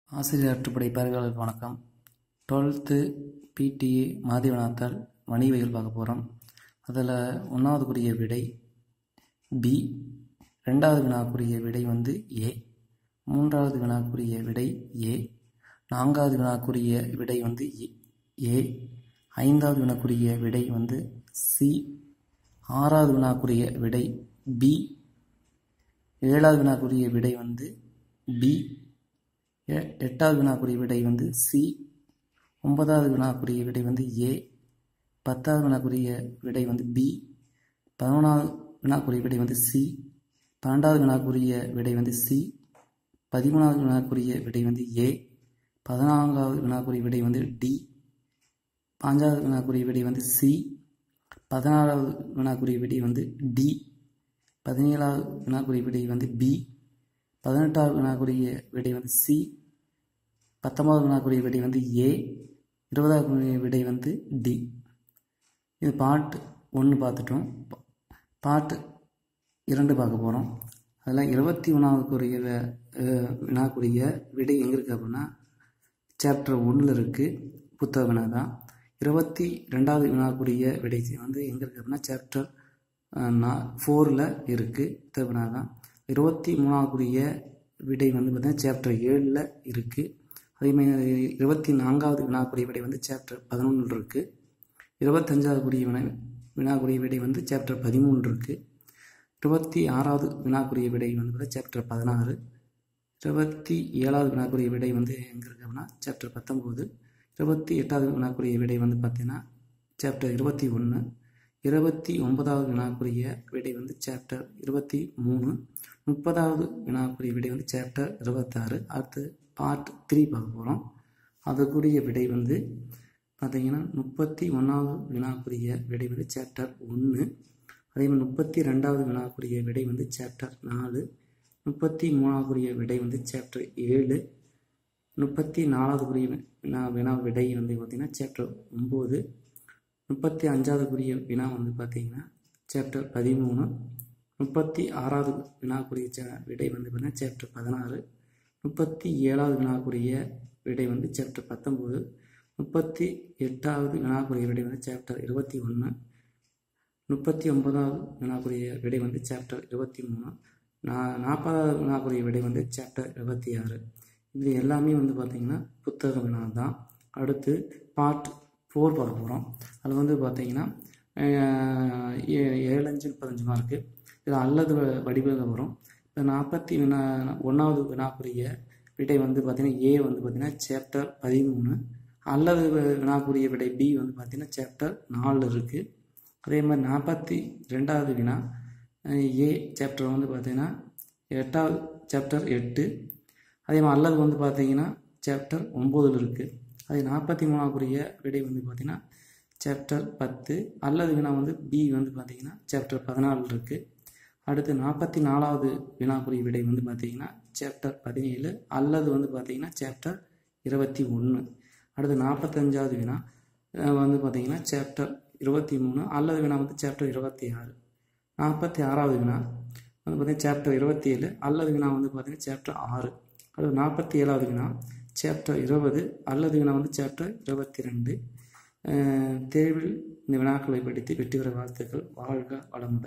ஆசிரியர் அற்றுப்படை பார்வையாளர்களுக்கு வணக்கம் டுவெல்த்து பிடிஏ மாதிரி வினாத்தாள் வணிகவியல் பார்க்க போகிறோம் அதில் ஒன்றாவதுக்குரிய விடை பி ரெண்டாவது வினாக்குரிய விடை வந்து ஏ மூன்றாவது வினாக்குரிய விடை ஏ நான்காவது வினாக்குரிய விடை வந்து ஏ ஐந்தாவது வினாக்குரிய விடை வந்து சி ஆறாவது வினாக்குரிய விடை பி ஏழாவது வினாக்குரிய விடை வந்து பி எட்டாவது வினாக்குரிய விடை வந்து சி ஒன்பதாவது வினாக்குரிய விடை வந்து ஏ பத்தாவது வினாக்குரிய விடை வந்து பி பதினொன்றாவது வினாக்குரிய விடை வந்து சி பன்னெண்டாவது வினாக்குரிய விடை வந்து சி பதிமூணாவது வினாக்குரிய விடை வந்து ஏ பதினான்காவது வினாக்குரிய விடை வந்து டி பாஞ்சாவது வினாக்குரிய விடை வந்து சி பதினாறாவது வினாக்குரிய விடை வந்து டி பதினேழாவது வினாக்குரிய விடை வந்து பி பதினெட்டாவது வினாக்குரிய விடை வந்து சி பத்தொன்பதாவது வினாக்குரிய விடை வந்து ஏ இருபதாவது விடை வந்து டி இது பார்ட் ஒன்று பார்த்துட்டோம் பார்ட் இரண்டு பார்க்க போகிறோம் அதில் இருபத்தி ஒன்றாவதுக்குரிய வினாக்குரிய விடை எங்கே இருக்குது அப்படின்னா சாப்டர் ஒன்றில் இருக்குது புத்தக வினா தான் இருபத்தி ரெண்டாவது வினாக்குரிய விடை வந்து எங்கே இருக்குது அப்படின்னா சாப்டர் நான் ஃபோரில் இருக்குது புத்தக வினா தான் இருபத்தி மூணாவதுக்குரிய விடை வந்து பார்த்திங்கன்னா சாப்டர் ஏழில் இருக்குது அதேமாதிரி இருபத்தி நான்காவது வினாக்குரிய விடை வந்து சாப்டர் பதினொன்றில் இருக்குது இருபத்தஞ்சாவது குரிய வினா வினாக்குரிய விடை வந்து சாப்டர் பதிமூணு இருக்குது இருபத்தி ஆறாவது வினாக்குரிய விடை வந்து பார்த்தா சாப்டர் பதினாறு இருபத்தி ஏழாவது வினாக்குரிய விடை வந்து எங்கே இருக்குது அப்படின்னா சாப்டர் பத்தொம்போது இருபத்தி எட்டாவது வினாக்குரிய விடை வந்து பார்த்திங்கன்னா சாப்டர் இருபத்தி ஒன்று இருபத்தி ஒன்பதாவது வினாக்குரிய விடை வந்து சாப்டர் இருபத்தி மூணு முப்பதாவது வினாக்குரிய விடை வந்து சாப்டர் இருபத்தாறு அடுத்து பார்ட் த்ரீ பார்க்க போகிறோம் அதுக்குரிய விடை வந்து பார்த்திங்கன்னா முப்பத்தி ஒன்றாவது வினாக்குரிய விடை வந்து சாப்டர் ஒன்று அதே மாதிரி முப்பத்தி ரெண்டாவது வினாக்குரிய விடை வந்து சாப்டர் நாலு முப்பத்தி மூணாவதுக்குரிய விடை வந்து சாப்டர் ஏழு முப்பத்தி நாலாவதுக்குரிய வினா வினா விடை வந்து பார்த்திங்கன்னா சாப்டர் ஒம்பது முப்பத்தி அஞ்சாவதுக்குரிய வினா வந்து பார்த்திங்கன்னா சாப்டர் பதிமூணு முப்பத்தி ஆறாவது வினாக்குரிய ச விடை வந்து பார்த்திங்கன்னா சாப்டர் பதினாறு முப்பத்தி ஏழாவது வினாக்குரிய விடை வந்து சாப்டர் பத்தொம்போது முப்பத்தி எட்டாவது வினாக்குரிய விடை வந்து சாப்டர் இருபத்தி ஒன்று முப்பத்தி ஒன்பதாவது வினாக்குரிய விடை வந்து சாப்டர் இருபத்தி மூணு நா நாற்பதாவது வினாக்குரிய விடை வந்து சாப்டர் இருபத்தி ஆறு இது எல்லாமே வந்து பார்த்திங்கன்னா புத்தக வினா தான் அடுத்து பார்ட் ஃபோர் பார்க்க போகிறோம் அதில் வந்து பார்த்திங்கன்னா ஏழஞ்சு முப்பத்தஞ்சு மார்க்கு இது அல்லது வடிவில் வரும் இப்போ நாற்பத்தி வினா ஒன்றாவது வினாக்குரிய விடை வந்து பார்த்திங்கன்னா ஏ வந்து பார்த்திங்கன்னா சாப்டர் பதிமூணு அல்லது வினாக்குரிய விடை பி வந்து பார்த்திங்கன்னா சாப்டர் நாலு இருக்குது அதே மாதிரி நாற்பத்தி ரெண்டாவது வினா ஏ சாப்டர் வந்து பார்த்திங்கன்னா எட்டாவது சாப்டர் எட்டு அதே மாதிரி அல்லது வந்து பார்த்திங்கன்னா சாப்டர் ஒம்போதில் இருக்குது அதே நாற்பத்தி மூணாக்குரிய விடை வந்து பார்த்திங்கன்னா சாப்டர் பத்து அல்லது வினா வந்து பி வந்து பார்த்திங்கன்னா சாப்டர் பதினாலு இருக்குது அடுத்து நாற்பத்தி நாலாவது வினாக்குரிய விடை வந்து பார்த்திங்கன்னா சாப்டர் பதினேழு அல்லது வந்து பார்த்திங்கன்னா சாப்டர் இருபத்தி ஒன்று அடுத்து நாற்பத்தஞ்சாவது வினா வந்து பார்த்திங்கன்னா சாப்டர் இருபத்தி மூணு அல்லது வினா வந்து சாப்டர் இருபத்தி ஆறு நாற்பத்தி ஆறாவது வினா வந்து பார்த்திங்கன்னா சாப்டர் இருபத்தி ஏழு அல்லது வினா வந்து பார்த்திங்கன்னா சாப்டர் ஆறு அடுத்து நாற்பத்தி ஏழாவது வினா சாப்டர் இருபது அல்லது வினா வந்து சாப்டர் இருபத்தி ரெண்டு தேர்வில் இந்த வினாக்களை படித்து வெற்றி பெற வாழ்த்துக்கள் வாழ்க வளமுடன்